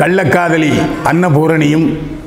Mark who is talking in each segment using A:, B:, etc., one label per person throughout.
A: கள்ளக்காதலி அன்னபூரணியும்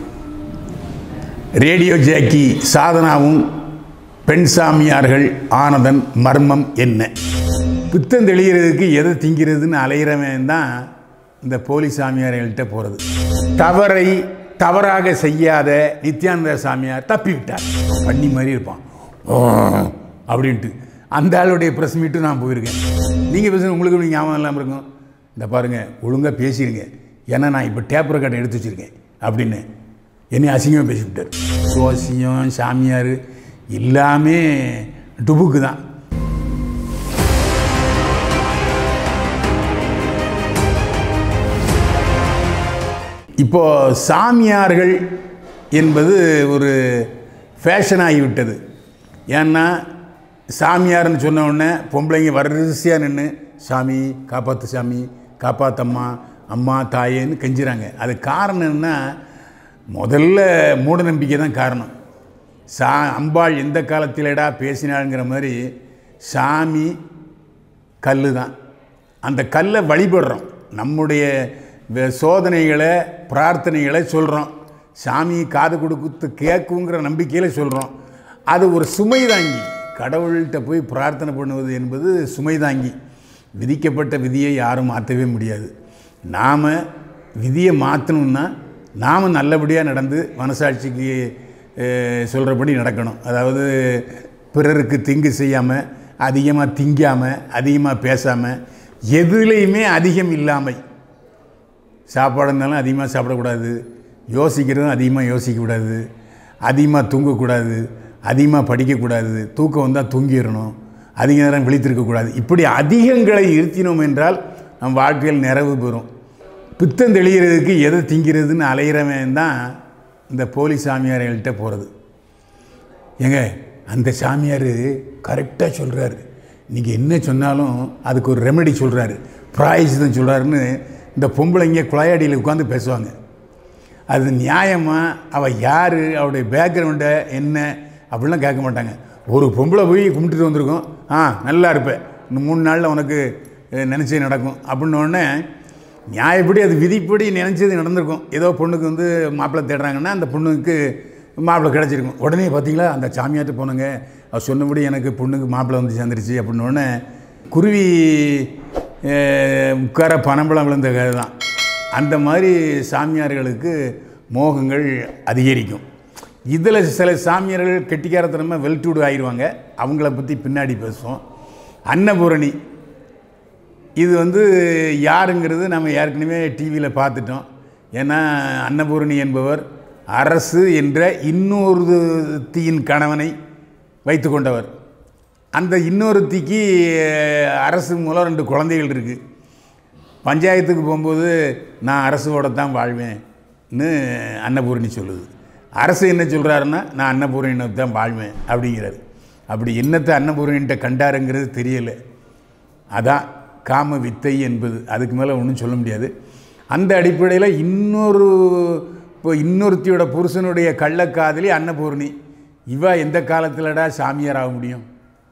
A: radio jockey சாதனாவும் பெண் சாமியார்கள் ஆனதன் மர்மம் என்ன பித்தம் தெளிகிறதுக்கு எதை திங்கிறதுன்னு அலையிறவன் தான் இந்த போலி சாமியார்கள்ட்ட போகிறது தவறை தவறாக செய்யாத நித்யானந்த சாமியார் தப்பி விட்டார் பண்ணி மாதிரி இருப்பான் ஓ, அப்படின்ட்டு அந்த ஆளுடைய ப்ரெஸ் மீட்டும் நான் போயிருக்கேன் நீங்கள் பேசுங்க உங்களுக்கு எப்படி ஞாபகம் இல்லாமல் இருக்கும் இந்த பாருங்கள் ஒழுங்காக பேசிடுங்க ஏன்னா நான் இப்போ டேப் ரெக்கார்டை எடுத்து வச்சுருக்கேன் அப்படின்னு என்னை அசிங்கமாக பேசிவிட்டார் சோசியம் சாமியார் எல்லாமே டுபுக்கு தான் இப்போ சாமியார்கள் என்பது ஒரு ஃபேஷன் ஆகிவிட்டது ஏன்னா சாமியார்னு சொன்ன உடனே பொம்பளைங்க வரிசையாக நின்று சாமி காப்பாற்று சாமி காப்பாத்தம்மா அம்மா தாயேன்னு கெஞ்சுறாங்க அது காரணம் என்ன முதல்ல மூட நம்பிக்கை தான் காரணம் சா அம்பாள் எந்த காலத்திலடா பேசினாளுங்கிற மாதிரி சாமி கல் தான் அந்த கல்லை வழிபடுறோம் நம்முடைய வே- சோதனைகளை பிரார்த்தனைகளை சொல்கிறோம் சாமி காது கொடுத்து கேட்குங்கிற நம்பிக்கையில் சொல்கிறோம் அது ஒரு சுமை தாங்கி கடவுள்கிட்ட போய் பிரார்த்தனை பண்ணுவது என்பது சுமை தாங்கி விதிக்கப்பட்ட விதியை யாரும் மாற்றவே முடியாது நாம் விதியை மாற்றணும்னா நாம் நல்லபடியாக நடந்து மனசாட்சிக்கு சொல்கிறபடி நடக்கணும் அதாவது பிறருக்கு திங்கு செய்யாமல் அதிகமாக திங்காமல் அதிகமாக பேசாமல் எதுலேயுமே அதிகம் இல்லாமை சாப்பாடு இருந்தாலும் அதிகமாக சாப்பிடக்கூடாது யோசிக்கிறதும் அதிகமாக யோசிக்கக்கூடாது அதிகமாக தூங்கக்கூடாது அதிகமாக படிக்கக்கூடாது தூக்கம் வந்தால் தூங்கிடணும் அதிக நேரம் விழித்திருக்கக்கூடாது இப்படி அதிகங்களை இருத்தினோம் என்றால் நம் வாழ்க்கையில் நிறைவு பெறும் பித்தம் தெளிகிறதுக்கு எதை திங்கிறதுன்னு அலையிறவன் தான் இந்த போலி சாமியார்கள்ட்ட போகிறது ஏங்க அந்த சாமியார் கரெக்டாக சொல்கிறாரு நீங்கள் என்ன சொன்னாலும் அதுக்கு ஒரு ரெமெடி சொல்கிறாரு பிராயசிதம் சொல்கிறாருன்னு இந்த பொம்பளைங்க குழாயடியில் உட்காந்து பேசுவாங்க அது நியாயமா அவள் யார் அவளுடைய பேக்ரவுண்டை என்ன அப்படிலாம் கேட்க மாட்டாங்க ஒரு பொம்பளை போய் கும்பிட்டுட்டு வந்திருக்கோம் ஆ நல்லா இருப்பேன் இன்னும் மூணு நாளில் உனக்கு அஹ், நினைச்சது நடக்கும் அப்படின்ன உடனே நியாயப்படி அது விதிப்படி நினச்சது நடந்திருக்கும் ஏதோ பொண்ணுக்கு வந்து மாப்பிள்ளை தேடுறாங்கன்னா அந்த பொண்ணுக்கு மாப்பிள்ளை கிடச்சிருக்கும் உடனே பார்த்தீங்களா அந்த சாமியார்ட்ட போனங்க அவர் சொன்னபடி எனக்கு பொண்ணுக்கு மாப்பிள்ளை வந்து சேர்ந்துருச்சு அப்படின்ன உடனே குருவி அஹ், உட்கார பனம்பழம் விழுந்த கதை தான் அந்த மாதிரி சாமியார்களுக்கு மோகங்கள் அதிகரிக்கும் இதில் சில சாமியார்கள் கெட்டிக்காரத்தனமாக வெல்டூடு ஆயிடுவாங்க அவங்கள பற்றி பின்னாடி பேசுவோம் அன்னபூரணி இது வந்து யாருங்கிறது நம்ம ஏற்கனவே டிவியில் பார்த்துட்டோம் ஏன்னா அன்னபூரணி என்பவர் அரசு என்ற இன்னொருத்தியின் கணவனை வைத்து கொண்டவர் அந்த இன்னொருத்திக்கு அரசு மூலம் ரெண்டு குழந்தைகள் இருக்குது பஞ்சாயத்துக்கு போகும்போது நான் அரசோட தான் வாழ்வேன்னு அன்னபூரணி சொல்லுது அரசு என்ன சொல்கிறாருன்னா நான் அன்னபூரணியின தான் வாழ்வேன் அப்படிங்கிறாரு அப்படி என்னத்தை அன்னபூரணின்ட்ட கண்டாருங்கிறது தெரியலை அதான் காம வித்தை என்பது அதுக்கு மேலே ஒன்றும் சொல்ல முடியாது அந்த அடிப்படையில் இன்னொரு இப்போ இன்னொருத்தியோட புருஷனுடைய கள்ளக்காதலி அன்னபூரணி இவ எந்த காலத்திலடா சாமியார் ஆக முடியும்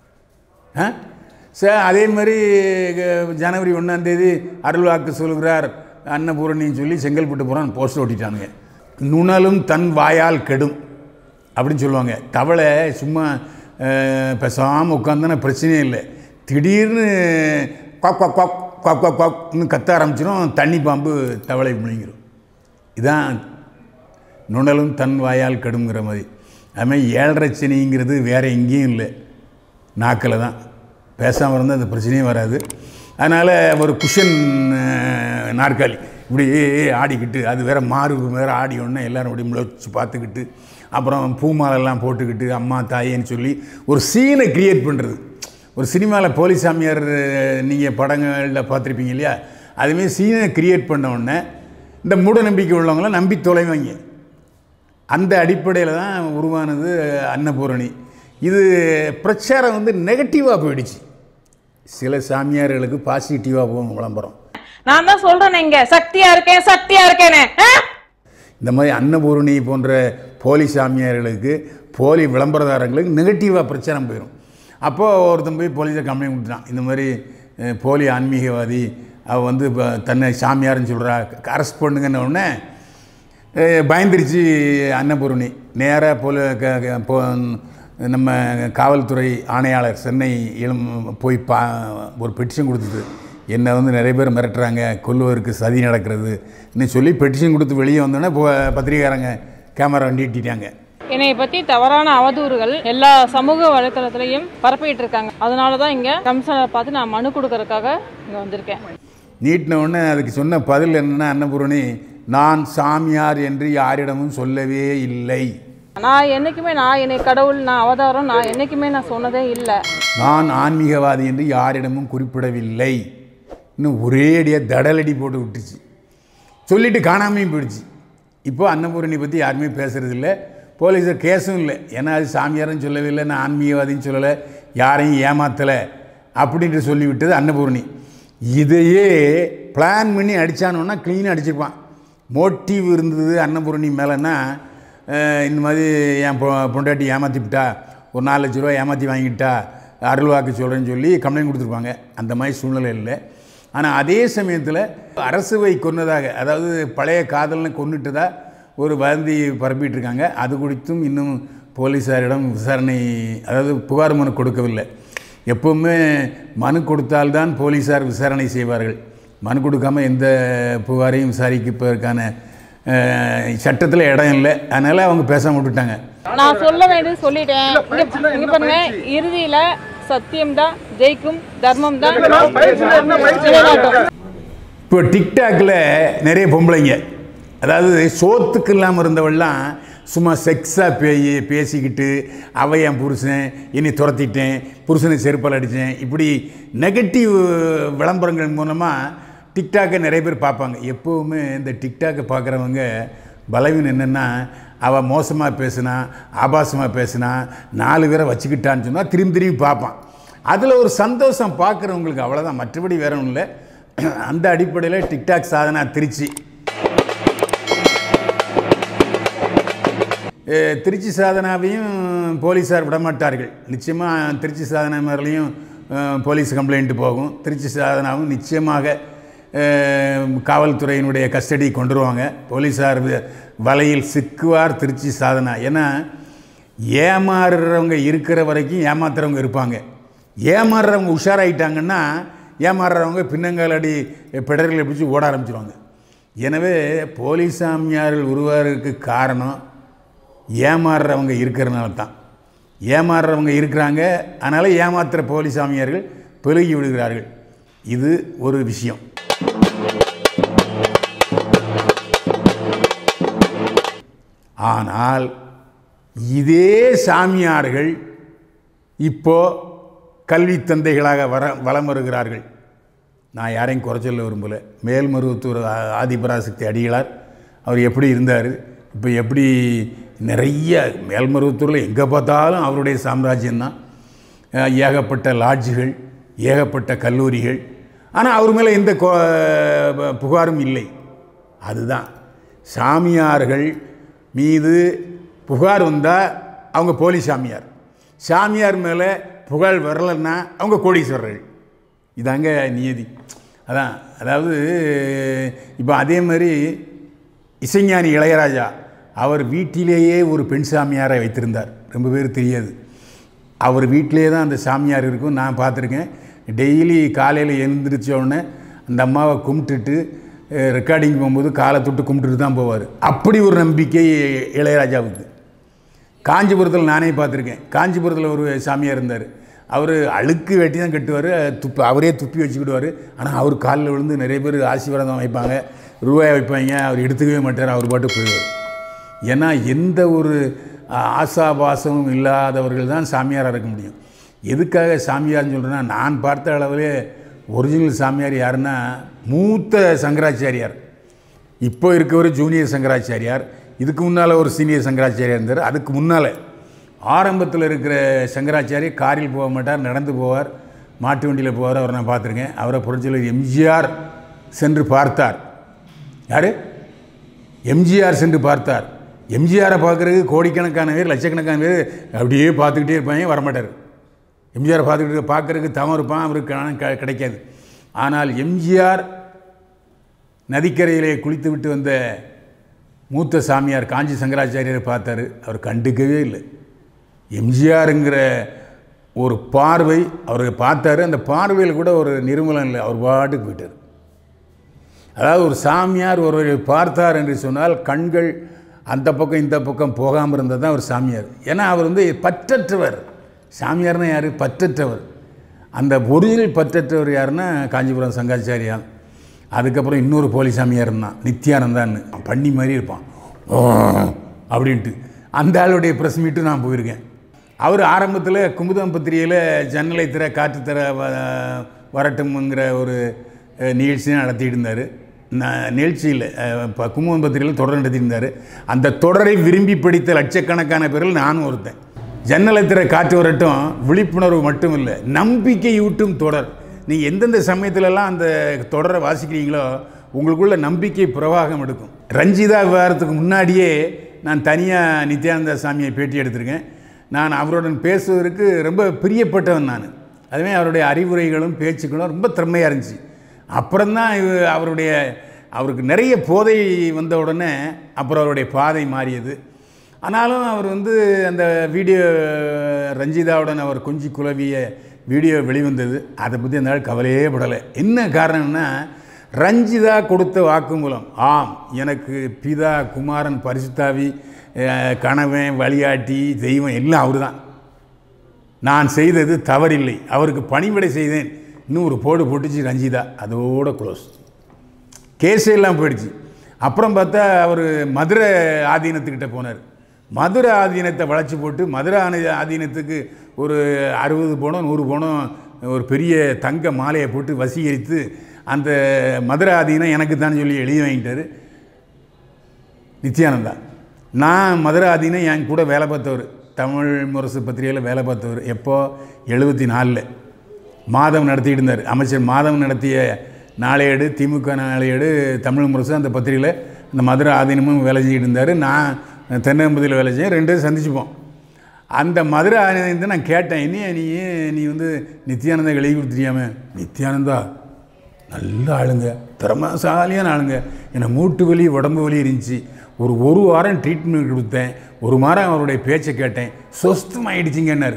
A: ஆ சார் அதே மாதிரி அஹ், ஜனவரி ஒன்றாந்தேதி அருள்வாக்கு சொல்கிறார் அன்னபூரணின்னு சொல்லி செங்கல்பட்டு போகிறான் போஸ்ட் ஓட்டிட்டானுங்க நுணலும் தன் வாயால் கெடும் அப்படின்னு சொல்லுவாங்க தவளை சும்மா பேசாமல் உட்காந்தானே பிரச்சனையே இல்லை திடீர்னு quack quack quack quack quack குவாக்னு கத்த ஆரம்பிச்சிடும் தண்ணி பாம்பு தவளை முழுங்கிடும் இதான் நுணலும் தன் வாயால் கெடுங்கிற மாதிரி அதுமாதிரி ஏழரை சனிங்கிறது வேறு எங்கேயும் இல்லை நாக்கில் தான் பேசாமல் இருந்தால் அந்த பிரச்சனையும் வராது அதனால் ஒரு குஷன் நாற்காலி இப்படி ஆடிக்கிட்டு அது வேற மாறு வேற ஆடி உடனே எல்லாரும் அப்படி முளைச்சி பார்த்துக்கிட்டு அப்புறம் பூமாலெல்லாம் போட்டுக்கிட்டு அம்மா தாயேன்னு சொல்லி ஒரு சீனை கிரியேட் பண்ணுறது ஒரு சினிமாவில் போலீஸ் சாமியார் நீங்கள் படங்களில் பார்த்துருப்பீங்க இல்லையா அதுமாரி சீனை கிரியேட் பண்ண உடனே இந்த மூட நம்பிக்கை உள்ளவங்களாம் நம்பி தொலைவாங்க அந்த அடிப்படையில் தான் உருவானது அன்னபூரணி இது பிரச்சாரம் வந்து நெகட்டிவாக போயிடுச்சு சில சாமியார்களுக்கு பாசிட்டிவாக போகும் விளம்பரம்
B: நான் தான் சொல்றேன் இங்க சக்தியா இருக்கேன் சக்தியா இருக்கேன்னு ஆ?
A: இந்த மாதிரி அன்னபூரணி போன்ற போலி சாமியார்களுக்கு போலி விளம்பரதாரங்களுக்கு நெகட்டிவாக பிரச்சாரம் போயிடும் அப்போது ஒருத்தன் போய் போலீஸை கம்ப்ளைண்ட் கொடுத்துட்டான் இந்த மாதிரி அஹ், போலி ஆன்மீகவாதி அவள் வந்து இப்போ தன்னை சாமியார்னு சொல்கிறா அரெஸ்ட் பண்ணுங்கன்ன உடனே அஹ், பயந்துருச்சு அன்னபூரணி நேராக போல க- க- போ நம்ம காவல்துறை ஆணையாளர் சென்னை இளம் போய் பா ஒரு பெட்டிஷன் கொடுத்தது என்னை வந்து நிறைய பேர் மிரட்டுறாங்க கொல்லுவருக்கு சதி நடக்கிறது இன்னும் சொல்லி பெட்டிஷன் கொடுத்து வெளியே வந்தோடனே இப்போ பத்திரிகைக்காரங்க கேமரா நீட்டிட்டாங்க
B: என்னைய பத்தி தவறான அவதூறுகள் எல்லா சமூக வலைத்தளத்திலையும் பரப்பிட்டு இருக்காங்க அதனால தான் இங்க கமிஷனரை பார்த்து நான் மனு கொடுக்கறதுக்காக இங்க வந்திருக்கேன்
A: நீட்டின உடனே அதுக்கு சொன்ன பதில் என்னன்னா அன்னபூரணி நான் சாமியார் என்று யாரிடமும் சொல்லவே இல்லை
B: நான் என்னைக்குமே நான் என்னை கடவுள் நான் அவதாரம் நான் என்னைக்குமே நான் சொன்னதே இல்லை
A: நான் ஆன்மீகவாதி என்று யாரிடமும் குறிப்பிடவில்லை இன்னும் ஒரேடியாக தடலடி போட்டு விட்டுச்சு சொல்லிட்டு காணாமையும் போயிடுச்சு இப்போ அன்னபூரணி பற்றி யாருமே பேசுறது இல்லை போலீஸார் கேஸும் இல்லை ஏன்னா அது சாமியாரும் சொல்லவே இல்லை நான் ஆன்மீகவாதின்னு சொல்லலை யாரையும் ஏமாத்தலை அப்படின்ட்டு சொல்லிவிட்டது அன்னபூரணி இதையே பிளான் பண்ணி அடித்தானோன்னா க்ளீனாக அடிச்சிருப்பான் மோட்டிவ் இருந்தது அன்னபூரணி மேலேன்னா அஹ், இந்த மாதிரி என் பொ பொண்டாட்டி ஏமாற்றி விட்டா ஒரு நாலு லட்ச ரூபா ஏமாற்றி வாங்கிட்டா அருள்வாக்கு சொல்கிறேன்னு சொல்லி கம்ப்ளைண்ட் கொடுத்துருப்பாங்க அந்த மாதிரி சூழ்நிலை இல்லை ஆனால் அதே சமயத்தில் அரசுவை கொன்னதாக அதாவது பழைய காதலனை கொன்னுட்டதா ஒரு வதந்தி பரப்பிட்டு இருக்காங்க அது குறித்தும் இன்னும் போலீஸாரிடம் விசாரணை அதாவது புகார் மனு கொடுக்கவில்லை எப்பவுமே மனு கொடுத்தால்தான் போலீஸார் விசாரணை செய்வார்கள் மனு கொடுக்காம எந்த புகாரையும் விசாரிப்பதற்கான சட்டத்தில் இடம் இல்லை அதனால் அவங்க பேசாம விட்டுட்டாங்க
B: நான் சொல்ல வேண்டியது சொல்லிட்டேன் இங்க இங்க பாருங்க இறுதியில சத்தியம் தான் ஜெயிக்கும் தர்மம் தான் நிலைநாட்டும்
A: இப்போ டிக்டாக்ல நிறைய பொம்பளைங்க அதாவது சோத்துக்கு இல்லாமல் இருந்தவள்லாம் சும்மா செக்ஸாக பேய் பேசிக்கிட்டு அவ என் புருஷன் என்னை துரத்திட்டேன் புருஷனை செருப்பால் அடித்தேன் இப்படி நெகட்டிவ் விளம்பரங்கள் மூலமாக டிக்டாக்கை நிறைய பேர் பார்ப்பாங்க எப்போவுமே இந்த டிக்டாக்கை பார்க்குறவங்க பலவீனம் என்னென்னா அவள் மோசமாக பேசுனா ஆபாசமாக பேசுனா நாலு பேரை வச்சுக்கிட்டான்னு சொன்னால் திரும்பி திரும்பி பார்ப்பான் அதில் ஒரு சந்தோஷம் பார்க்குறவங்களுக்கு அவ்வளோதான் மற்றபடி வேற ஒன்றும் இல்லை அந்த அடிப்படையில் டிக்டாக் சாதனா திருச்சி ஏ, திருச்சி சாதனாவையும் போலீஸார் விடமாட்டார்கள் நிச்சயமாக திருச்சி சாதனா மேலேயும் அஹ், போலீஸ் கம்ப்ளைண்ட் போகும் திருச்சி சாதனாவும் நிச்சயமாக அஹ், காவல்துறையினுடைய கஸ்டடி கொண்டுருவாங்க போலீஸார் வி- வலையில் சிக்குவார் திருச்சி சாதனா ஏன்னா ஏமாறுறவங்க இருக்கிற வரைக்கும் ஏமாத்துறவங்க இருப்பாங்க ஏமாறுறவங்க உஷாராயிட்டாங்கன்னா ஏமாறுறவங்க பின்னங்கால் அடி பிடரில் பிடிச்சி ஓட ஆரம்பிச்சிருவாங்க எனவே போலீஸ் சாமியார்கள் உருவாகிறதுக்கு காரணம் ஏமாறுறவங்க இருக்கிறனால தான் ஏமாறுறவங்க இருக்கிறாங்க அதனால் ஏமாத்துகிற போலீஸ் சாமியார்கள் பெருகி விடுகிறார்கள் இது ஒரு விஷயம் ஆனால் இதே சாமியார்கள் இப்போ கல்வி தந்தைகளாக வர வலம் வருகிறார்கள் நான் யாரையும் குறை சொல்ல விரும்பலை மேல்மருவத்தூர் ஆ- ஆதிபராசக்தி அடிகளார் அவர் எப்படி இருந்தார் இப்போ எப்படி நிறைய மேல்மருவத்தூரில் எங்கே பார்த்தாலும் அவருடைய சாம்ராஜ்யம்தான் அஹ் ஏகப்பட்ட லாட்ஜுகள் ஏகப்பட்ட கல்லூரிகள் ஆனால் அவர் மேலே எந்த கொ- புகாரும் இல்லை அதுதான் சாமியார்கள் மீது புகார் வந்தால் அவங்க போலி சாமியார் சாமியார் மேலே புகழ் வரலைன்னா அவங்க கோடீஸ்வரர்கள் இதாங்க நியதி அதான் அதாவது இப்போ அதே மாதிரி இசைஞானி இளையராஜா அவர் வீட்டிலேயே ஒரு பெண் சாமியாரை வைத்திருந்தார் ரொம்ப பேர் தெரியாது அவர் வீட்டிலே தான் அந்த சாமியார் இருக்கும் நான் பார்த்துருக்கேன் டெய்லி காலையில் எழுந்திரிச்ச உடனே அந்த அம்மாவை கும்பிட்டுட்டு ரெக்கார்டிங் போகும்போது காலை தொட்டு கும்பிட்டுட்டு தான் போவார் அப்படி ஒரு நம்பிக்கை இளையராஜாவுக்கு காஞ்சிபுரத்தில் நானே பார்த்துருக்கேன் காஞ்சிபுரத்தில் ஒரு சாமியார் இருந்தார் அவர் அழுக்கு வெட்டி தான் கட்டுவார் துப்பு அவரே துப்பி வச்சுக்கிடுவார் ஆனால் அவர் காலில் விழுந்து நிறைய பேர் ஆசீர்வாதம் வைப்பாங்க ரூபாய் வைப்பாங்க அவர் எடுத்துக்கவே மாட்டார் அவர் பாட்டு போயிடுவார் ஏன்னா எந்த ஒரு ஆ- ஆசாபாசமும் இல்லாதவர்கள் தான் சாமியாராக இருக்க முடியும் எதுக்காக சாமியார்னு சொல்கிறேன்னா நான் பார்த்த அளவிலே ஒரிஜினல் சாமியார் யாருன்னா மூத்த சங்கராச்சாரியார் இப்போ இருக்கவர் ஜூனியர் சங்கராச்சாரியார் இதுக்கு முன்னால் ஒரு சீனியர் சங்கராச்சாரியார் இருந்தார் அதுக்கு முன்னால் ஆரம்பத்தில் இருக்கிற சங்கராச்சாரியர் காரில் போக மாட்டார் நடந்து போவார் மாட்டு வண்டியில் போவார் அவரை நான் பார்த்துருக்கேன் அவரை புரட்சியாளர் எம்ஜிஆர் சென்று பார்த்தார் யார் எம்ஜிஆர் சென்று பார்த்தார் எம்ஜிஆரை பார்க்குறதுக்கு கோடிக்கணக்கான பேர் லட்சக்கணக்கான பேர் அப்படியே பார்த்துக்கிட்டே இருப்பாங்க வரமாட்டார் எம்ஜிஆரை பார்த்துக்கிட்டு பார்க்குறதுக்கு தவம் இருப்பான் அவருக்கு கண- க- கிடைக்காது ஆனால் எம்ஜிஆர் நதிக்கரையிலே குளித்துவிட்டு வந்த மூத்த சாமியார் காஞ்சி சங்கராச்சாரியரை பார்த்தாரு அவர் கண்டுக்கவே இல்லை எம்ஜிஆருங்கிற ஒரு பார்வை அவர் பார்த்தாரு அந்த பார்வையில் கூட ஒரு நிர்மலம் இல்லை அவர் பாட்டுக்கு போயிட்டார் அதாவது ஒரு சாமியார் ஒருவரை பார்த்தார் என்று சொன்னால் கண்கள் அந்த பக்கம் இந்த பக்கம் போகாமல் இருந்தது தான் அவர் சாமியார் ஏன்னா அவர் வந்து பற்றற்றவர் சாமியார்னா யார் பற்றற்றவர் அந்த ஒரிஜினல் பற்றற்றவர் யாருன்னா காஞ்சிபுரம் சங்காச்சாரியான் அதுக்கப்புறம் இன்னொரு போலி சாமியார் இருந்தான் நித்யானந்தான்னு பண்ணி மாதிரி இருப்பான் ஓ, அப்படின்ட்டு அந்த ஆளுடைய ப்ரெஸ் மீட்டும் நான் போயிருக்கேன் அவர் ஆரம்பத்தில் குமுதம் பத்திரிகையில் ஜன்னலை திற காற்று தர வ- வரட்டும்ங்கிற ஒரு அஹ், நிகழ்ச்சியை நடத்திட்டு இருந்தார் நான் நிகழ்ச்சியில் இப்போ குமுதம் பத்திரிகையில் தொடர் நடத்தியிருந்தார் அந்த தொடரை விரும்பி படித்த லட்சக்கணக்கான பேரில் நானும் ஒருத்தன் ஜன்னலை திற காற்று வரட்டும் விழிப்புணர்வு மட்டும் இல்லை நம்பிக்கையூட்டும் தொடர் நீங்கள் எந்தெந்த சமயத்துலலாம் அந்த தொடரை வாசிக்கிறீங்களோ உங்களுக்குள்ள நம்பிக்கை பிரவாகம் எடுக்கும் ரஞ்சிதா விவகாரத்துக்கு முன்னாடியே நான் தனியாக நித்யானந்த சாமியை பேட்டி எடுத்திருக்கேன் நான் அவருடன் பேசுவதற்கு ரொம்ப பிரியப்பட்டவன் நான் அதுவே அவருடைய அறிவுரைகளும் பேச்சுக்களும் ரொம்ப திறமையாக இருந்துச்சு அப்புறம்தான் இவ அவருடைய அவருக்கு நிறைய போதை வந்த உடனே அப்புறம் அவருடைய பாதை மாறியது ஆனாலும் அவர் வந்து அந்த வீடியோ ரஞ்சிதாவுடன் அவர் கொஞ்சி குலவிய வீடியோ வெளிவந்தது அதை பற்றி அந்த நாள் கவலையே படலை என்ன காரணம்னா ரஞ்சிதா கொடுத்த வாக்குமூலம் ஆம் எனக்கு பிதா குமாரன் பரிசுத்தாவி அஹ், கணவன் வழிகாட்டி தெய்வம் எல்லாம் அவர் தான் நான் செய்தது தவறில்லை அவருக்கு பணிவிடை செய்தேன் இன்னும் ஒரு போடு போட்டுச்சு ரஞ்சிதா அதோட க்ளோஸ் கேஸே எல்லாம் போயிடுச்சு அப்புறம் பார்த்தா அவர் மதுரை ஆதீனத்துக்கிட்ட போனார் மதுரை ஆதீனத்தை வளைச்சி போட்டு மதுரை ஆணி- ஆதீனத்துக்கு ஒரு அறுபது பணம் நூறு பணம் ஒரு பெரிய தங்க மாலையை போட்டு வசீகரித்து அந்த மதுரை ஆதீனம் எனக்கு தான் சொல்லி எழுதி வாங்கிட்டாரு நித்யானந்தா நான் மதுரை ஆதீனம் என் கூட வேலை பார்த்தவர் தமிழ் முரசு பத்திரிகையில் வேலை பார்த்தவர் எப்போ எழுபத்தி நாலில் மாதம் நடத்திட்டு இருந்தார் அமைச்சர் மாதம் நடத்திய நாளேடு திமுக நாளேடு தமிழ் முரசு அந்த பத்திரிகையில் இந்த மதுரை ஆதீனமும் வேலை செஞ்சுட்டு இருந்தார் நான் தென்னம்பதியில் வேலை செஞ்சேன் ரெண்டு பேரும் சந்திச்சுப்போம் அந்த மதுரை ஆதீனத்தை நான் கேட்டேன் என்னையா நீ நீ வந்து நித்யானந்தா எழுதி கொடுத்துட்டியாம நித்யானந்தா நல்ல ஆளுங்க திறமசாலியான ஆளுங்க என்னை மூட்டு வலி உடம்பு வலி இருந்துச்சு ஒரு ஒரு வாரம் ட்ரீட்மெண்ட் கொடுத்தேன் ஒரு வாரம் அவருடைய பேச்சை கேட்டேன் சொஸ்தமாயிடுச்சிங்கன்னாரு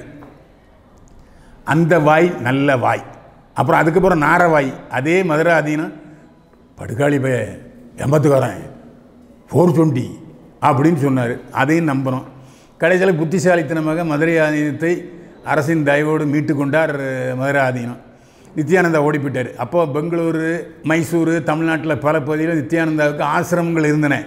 A: அந்த வாய் நல்ல வாய் அப்புறம் அதுக்கப்புறம் நார வாய் அதே மதுரை ஆதீனம் படுகாளி பய எண்பத்துக்காரன் ஃபோர் டுவெண்ட்டி அப்படின்னு சொன்னார் அதையும் நம்புகிறோம் கடைசியில் புத்திசாலித்தனமாக மதுரை ஆதீனத்தை அரசின் தயவோடு மீட்டு கொண்டார் மதுரை ஆதீனம் நித்யானந்தா ஓடி போயிட்டார் அப்போ பெங்களூரு மைசூரு தமிழ்நாட்டில் பல பகுதிகளில் நித்யானந்தாவுக்கு ஆசிரமங்கள் இருந்தன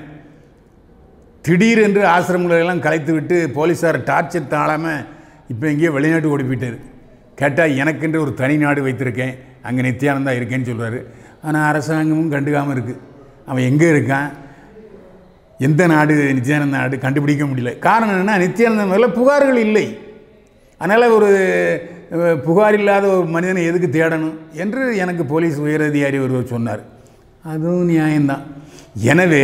A: திடீரென்று ஆசிரமங்களை எல்லாம் கலைத்து விட்டு போலீஸார் டார்ச்சர் தாழாமல் இப்போ எங்கேயோ வெளிநாட்டு ஓடி போயிட்டார் கேட்டால் எனக்கென்று ஒரு தனி நாடு வைத்திருக்கேன் அங்கே நித்யானந்தா இருக்கேன்னு சொல்கிறாரு ஆனால் அரசாங்கமும் கண்டுக்காமல் இருக்குது அவன் எங்கே இருக்கான் எந்த நாடு நித்யானந்த நாடு கண்டுபிடிக்க முடியல காரணம் என்னென்னா நித்யானந்த மேலே புகார்கள் இல்லை அதனால் ஒரு அஹ், புகார் இல்லாத ஒரு மனிதனை எதுக்கு தேடணும் என்று எனக்கு போலீஸ் உயரதிகாரி ஒருவர் சொன்னார் அதுவும் நியாயம்தான் எனவே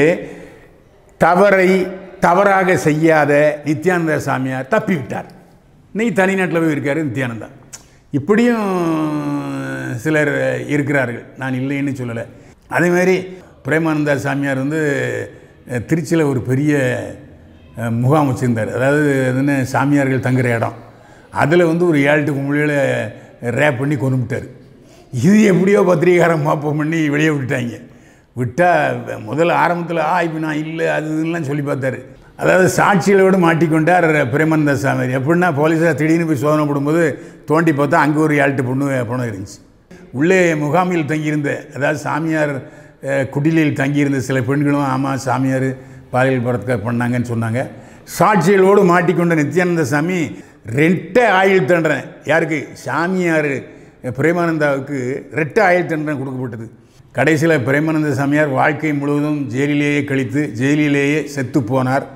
A: தவறை தவறாக செய்யாத நித்யானந்த சாமியார் தப்பிவிட்டார் இன்னைக்கு தனிநாட்டில் போய் இருக்காரு நித்யானந்தா இப்படியும் சிலர் இருக்கிறார்கள் நான் இல்லைன்னு சொல்லலை அதே மாதிரி பிரேமானந்தா சாமியார் வந்து திருச்சியில் ஒரு பெரிய அஹ், முகாம் வச்சுருந்தார் அதாவது என்ன சாமியார்கள் தங்குற இடம் அதில் வந்து ஒரு ஏழு எட்டு கும்பலில் ரேப் பண்ணி கொண்டுட்டார் இது எப்படியோ பத்திரிகாரம் மாப்பம் பண்ணி வெளியே விட்டுட்டாங்க விட்டால் முதல்ல ஆரம்பத்தில் ஆ இப்போ நான் இல்லை அது இதுலாம் சொல்லி பார்த்தாரு அதாவது சாட்சிகளோடு மாட்டிக்கொண்டார் பிரேமானந்த சாமி எப்படின்னா போலீஸார் திடீர்னு போய் சோதனை போடும்போது தோண்டி பார்த்தா அங்கே ஒரு ஏழ்ட்டு பொண்ணு பணம் இருந்துச்சு உள்ளே முகாமில் தங்கியிருந்த அதாவது சாமியார் அஹ், குடிலில் தங்கியிருந்த சில பெண்களும் ஆமாம் சாமியார் பாலியல் பலாத்காரம் பண்ணாங்கன்னு சொன்னாங்க சாட்சிகளோடு மாட்டிக்கொண்ட நித்யானந்த சாமி ரெட்டை ஆயுள் தண்டனை யாருக்கு சாமியார் பிரேமானந்தாவுக்கு ரெட்டை ஆயுள் தண்டனை கொடுக்கப்பட்டது கடைசியில் பிரேமானந்த சாமியார் வாழ்க்கை முழுவதும் ஜெயிலிலேயே கழித்து ஜெயிலிலேயே செத்து போனார்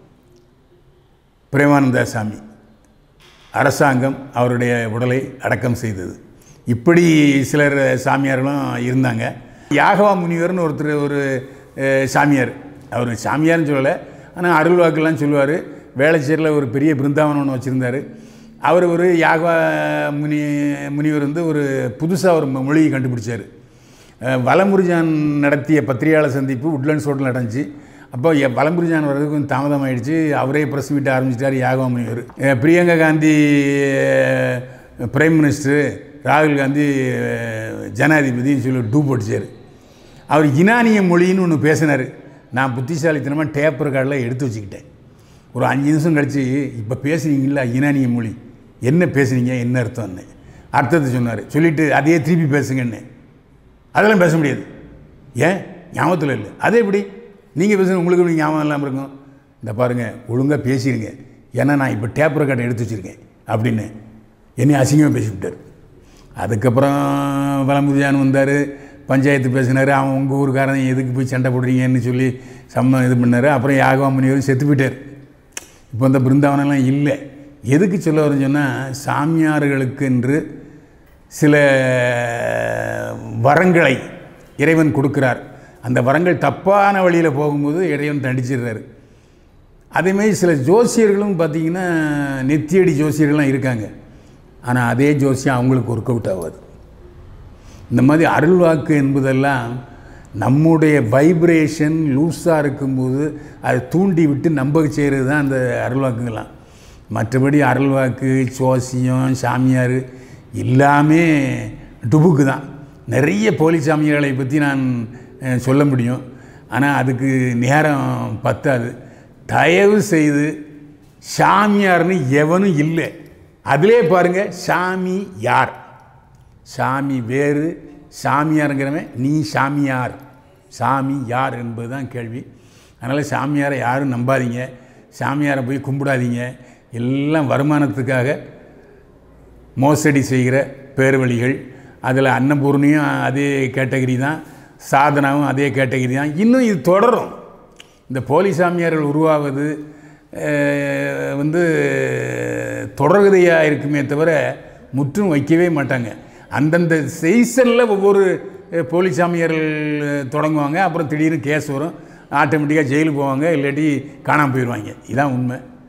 A: பிரேமானந்தா சாமி அரசாங்கம் அவருடைய உடலை அடக்கம் செய்தது இப்படி சிலர் சாமியார்களும் இருந்தாங்க யாகவா முனிவர்னு ஒருத்தர் ஒரு அஹ், சாமியார் அவர் சாமியார்னு சொல்லலை ஆனால் அருள் வாக்குலாம் சொல்லுவார் வேளச்சேரியில் ஒரு பெரிய பிருந்தாவனம் ஒன்று வச்சுருந்தார் அவர் ஒரு யாகவா முனி முனிவர் வந்து ஒரு புதுசாக ஒரு மொழியை கண்டுபிடிச்சார் அஹ், வலமுருஜான் நடத்திய பத்திரிகையாளர் சந்திப்பு உட்லண்ட்ஸ் ஹோட்டல் நடந்துச்சு அப்போ எ- வலமுருஜான் வர்றதுக்கு கொஞ்சம் தாமதம் ஆயிடுச்சு அவரே ப்ரெஸ் மீட் ஆரம்பிச்சிட்டார் யாகவமணிவர் Priyanka Gandhi ah, prime minister ராகுல் காந்தி அஹ், ஜனாதிபதினு சொல்லி டூ போட்டுச்சார் அவர் இனானிய மொழின்னு ஒன்று பேசினார் நான் புத்திசாலித்தனமாக டேப் ரெக்கார்டில் எடுத்து வச்சுக்கிட்டேன் ஒரு அஞ்சு நிமிஷம் கழித்து இப்போ பேசுனீங்களா இனானிய மொழி என்ன பேசுனீங்க என்ன அர்த்தம்னு அர்த்தத்தை சொன்னார் சொல்லிவிட்டு அதையே திருப்பி பேசுங்கன்னு அதெல்லாம் பேச முடியாது ஏன் ஞாபகத்தில் இல்லை அதே எப்படி நீங்கள் பேசுங்க உங்களுக்கு எப்படி ஞாபகம் இல்லாமல் இருக்கும் இந்த பாருங்கள் ஒழுங்காக பேசிடுங்க ஏன்னா நான் இப்போ டேப் ரெக்கார்டை எடுத்து வச்சுருக்கேன் அப்படின்னு என்னை அசிங்கமாக பேசிவிட்டார் அதுக்கப்புறம் வலமுதியான் வந்தார் பஞ்சாயத்து பேசினார் அவன் உங்கள் ஊருக்காரன் எதுக்கு போய் சண்டை போடுறீங்கன்னு சொல்லி சம்ம இது பண்ணார் அப்புறம் யாகவாமணியரும் செத்து போயிட்டார் இப்போ இந்த பிருந்தாவனம்லாம் இல்லை எதுக்கு சொல்ல வரேன்னு சொன்னால் சாமியார்களுக்கு என்று சில வரங்களை இறைவன் கொடுக்கிறார் அந்த வரங்கள் தப்பான வழியில் போகும்போது இறைவன் தண்டிச்சிடுறாரு அதேமாதிரி சில ஜோசியர்களும் பார்த்திங்கன்னா நெத்தியடி ஜோசியர்கள்லாம் இருக்காங்க ஆனால் அதே ஜோசியம் அவங்களுக்கு ஒர்க் அவுட் ஆகாது இந்த மாதிரி அருள்வாக்கு என்பதெல்லாம் நம்முடைய வைப்ரேஷன் லூஸாக இருக்கும்போது அதை தூண்டி விட்டு நம்ப செய்கிறது தான் அந்த அருள்வாக்குங்களாம் மற்றபடி அருள்வாக்கு சோசியம் சாமியார் எல்லாமே டுபுக்கு தான் நிறைய போலி சாமியார்களை பற்றி நான் அஹ், சொல்ல முடியும் ஆனால் அதுக்கு நேரம் பத்தாது தயவு செய்து சாமியார்னு எவனும் இல்லை அதிலே பாருங்கள் சாமி யார் சாமி வேறு சாமியாருங்கிறவன் நீ சாமியார் சாமி யார் என்பது தான் கேள்வி அதனால் சாமியாரை யாரும் நம்பாதீங்க சாமியாரை போய் கும்பிடாதீங்க எல்லாம் வருமானத்துக்காக மோசடி செய்கிற பேர்வழிகள் அதில் அன்னபூர்ணியும் அதே கேட்டகரி தான் சாதனாவும் அதே கேட்டகரி தான் இன்னும் இது தொடரும் இந்த போலி சாமியார்கள் உருவாவது அஹ், வந்து தொடர்கதையாக இருக்குமே தவிர முற்றும் வைக்கவே மாட்டாங்க அந்தந்த சீசனில் ஒவ்வொரு அஹ், போலி சாமியார்கள் தொடங்குவாங்க அப்புறம் திடீர்னு கேஸ் வரும் ஆட்டோமேட்டிக்காக ஜெயிலுக்கு போவாங்க இல்லாட்டி காணாமல் போயிடுவாங்க இதான் உண்மை